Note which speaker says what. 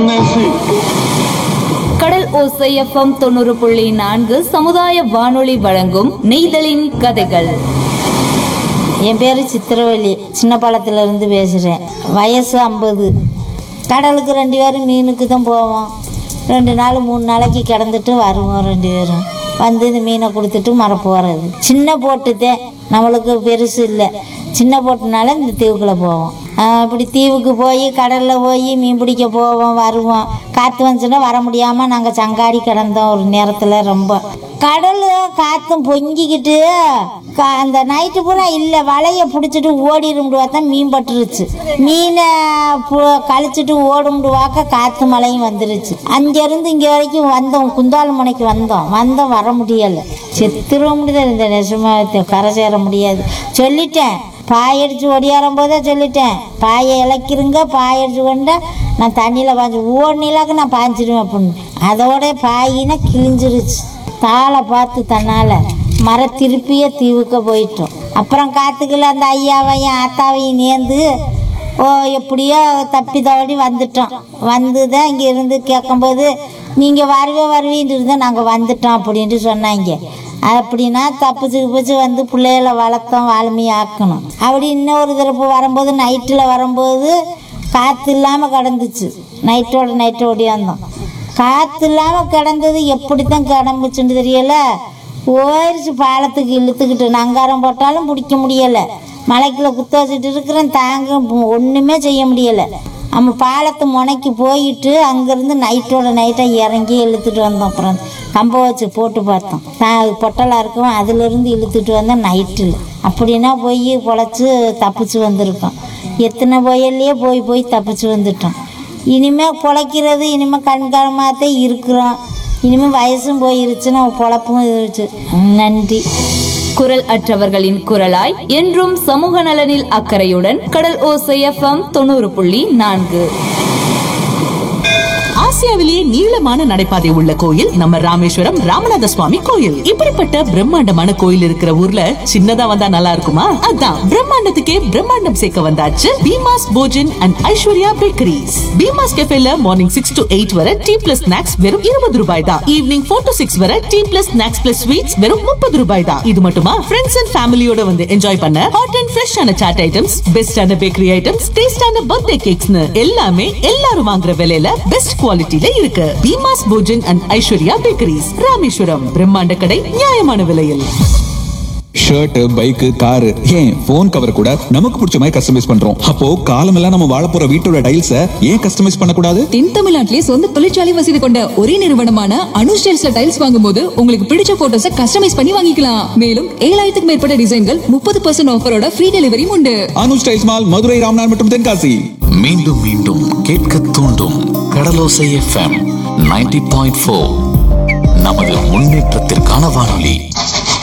Speaker 1: merci.
Speaker 2: கடல் ஓசை FM தொண்ணூறு புள்ளி நான்கு சமுதாய வானொலி வழங்கும் நெய்தலின் கதைகள்
Speaker 3: என் பேர் சித்திரவள்ளி சின்ன பாலத்துல இருந்து பேசுகிறேன் வயசு ஐம்பது கடலுக்கு ரெண்டு பேரும் மீனுக்கு தான் போவோம் ரெண்டு நாள் மூணு நாளைக்கு கிடந்துட்டு வருவோம் ரெண்டு பேரும் வந்து இந்த மீனை கொடுத்துட்டு மர போகிறது சின்ன போட்டுதே நம்மளுக்கு பெருசு இல்லை சின்ன போட்டுனால இந்த தீவுக்குள்ளே போவோம் ஆஹ் இப்படி தீவுக்கு போய் கடலில் போய் மீன் பிடிக்க போவோம் வருவோம் காற்று வந்துச்சுன்னா வர முடியாமல் நாங்கள் சங்காடி கிடந்தோம் ஒரு நேரத்தில் ரொம்ப கடல் காற்றும் பொங்கிக்கிட்டு கா- அந்த நைட்டு பூரா இல்லை வலையை பிடிச்சிட்டு ஓடிடும்டு பார்த்தா மீன் பட்டுருச்சு மீனை பு- கழிச்சிட்டு ஓடும்டு வாக்க காற்று மழையும் வந்துருச்சு அங்கேருந்து இங்கே வரைக்கும் வந்தோம் குந்தால முனைக்கு வந்தோம் வந்தோம் வர முடியலை செத்துருவ முடியாது இந்த நெசமா கரை சேர முடியாது சொல்லிட்டேன் பாய் அடிச்சு ஒடியாரும் போதே சொல்லிட்டேன் பாயை இழக்கிருங்க பாய் அடிச்சு கொண்டா நான் தண்ணியில் பாய்ஞ்சி ஓடினாக்க நான் பாய்ஞ்சிடுவேன் அப்படின்னு அதோட பாயினா கிழிஞ்சிருச்சு தாளை பார்த்து தன்னால் மர திருப்பியே தீவுக்க போயிட்டோம் அப்புறம் காத்துக்குள்ள அந்த ஐயாவையும் ஆத்தாவையும் நேர்ந்து ஓ எப்படியோ தப்பி தவடி வந்துட்டோம் வந்து தான் இங்கே இருந்து கேட்கும்போது நீங்கள் வருவே வருவீன்ட்டு இருந்தால் நாங்கள் வந்துட்டோம் அப்படின்ட்டு சொன்னாங்க அப்படின்னா தப்பிச்சு பிச்சு வந்து பிள்ளைகளை வளர்த்தோம் வால்மீ ஆக்கணும் அப்படி இன்னொரு தடவை வரும்போது நைட்டில் வரும்போது காற்று இல்லாமல் கிடந்துச்சு நைட்டோட நைட்டு ஓடியாந்தோம் காற்று இல்லாமல் கிடந்தது எப்படி தான் கிடம்புச்சுன்னு தெரியல ஓரிச்சு பாலத்துக்கு இழுத்துக்கிட்டு நங்காரம் போட்டாலும் பிடிக்க முடியலை மலைக்குள்ள குத்த வச்சுட்டு இருக்கிறேன் தாங்க ஒன்றுமே செய்ய முடியலை நம்ம பாலத்து முனைக்கு போயிட்டு அங்கேருந்து நைட்டோட நைட்டாக இறங்கி இழுத்துட்டு வந்தோம் அப்புறம் கம்ப வச்சு போட்டு பார்த்தோம் நான் பொட்டலாக இருக்கும் அதுலேருந்து இழுத்துட்டு வந்தோம் நைட்டில் அப்படின்னா போய் பொழைச்சி தப்பிச்சு வந்திருக்கோம் எத்தனை புயல்லையே போய் போய் தப்பிச்சு வந்துட்டோம் இனிமேல் பொழைக்கிறது இனிமேல் கண்காணமாகத்தான் இருக்கிறோம் இனிமேல் வயசும் போயிருச்சு நம்ம பொழப்பும் இருந்துச்சு நன்றி
Speaker 2: குரல் அற்றவர்களின் குரலாய் என்றும் சமூக நலனில் அக்கறையுடன் கடல் ஓசை எஃப்எம் தொண்ணூறு புள்ளி நான்கு
Speaker 4: ஆசியாவிலேயே நீளமான நடைபாதை உள்ள கோயில் நம்ம ராமேஸ்வரம் ராமநாத சுவாமி கோயில் இப்படிப்பட்ட பிரம்மாண்டமான கோயில் இருக்கிற ஊர்ல சின்னதா வந்தா நல்லா இருக்குமா அதான் பிரம்மாண்டத்துக்கே பிரம்மாண்டம் சேர்க்க வந்தாச்சு பீமாஸ் போஜன் அண்ட் ஐஸ்வர்யா பேக்கரிஸ் பீமாஸ் கெஃபேல மார்னிங் சிக்ஸ் டு எயிட் வரை டீ பிளஸ் ஸ்நாக்ஸ் வெறும் இருபது ரூபாய் தான் ஈவினிங் ஃபோர் டு சிக்ஸ் வரை tea plus snacks plus sweets வெறும் முப்பது ரூபாய் தான் இது மட்டுமா ஃப்ரெண்ட்ஸ் அண்ட் ஃபேமிலியோட வந்து என்ஜாய் பண்ண ஹாட் அண்ட் ஃப்ரெஷ்ஷான சாட் ஐட்டம்ஸ் பெஸ்டான பேக்கரி ஐட்டம்ஸ் டேஸ்டான பர்த்டே கேக்ஸ்னு எல்லாமே எல்லாரும் வாங்குற விலையில பெஸ்ட் குவாலிட்டில இருக்கு பீமாஸ் போஜன் அண்ட் ஐஸ்வர்யா பேக்கரிஸ் ராமேஸ்வரம் பிரம்மாண்ட கடை நியாயமான விலையில்
Speaker 5: ஷர்ட் பைக் காரு ஏன் போன் கவர் கூட நமக்கு பிடிச்ச மாதிரி கஸ்டமைஸ் பண்றோம் அப்போ காலமெல்லாம் நம்ம வாழ போற வீட்டோட டைல்ஸ ஏன் கஸ்டமைஸ் பண்ணக்கூடாது
Speaker 6: தென் தமிழ்நாட்டிலே சொந்த தொழிற்சாலை வசதி கொண்ட ஒரே நிறுவனமான அனு ஸ்டைல்ஸ்ல டைல்ஸ் வாங்கும்போது உங்களுக்கு பிடிச்ச போட்டோஸ கஸ்டமைஸ் பண்ணி வாங்கிக்கலாம் மேலும் ஏழாயிரத்துக்கு மேற்பட்ட டிசைன்கள் முப்பது பர்சன்ட் ஆஃபரோட ஃப்ரீ டெலிவரியும் உண்டு
Speaker 5: அனு ஸ்டைல்ஸ் மால் மதுரை ராம்நாத் மற்றும் தென்காசி
Speaker 7: மீண்டும் மீண்டும் கேட்க தூண்டும் Kadalosai FM ninety point four நமது முன்னேற்றத்திற்கான வானொலி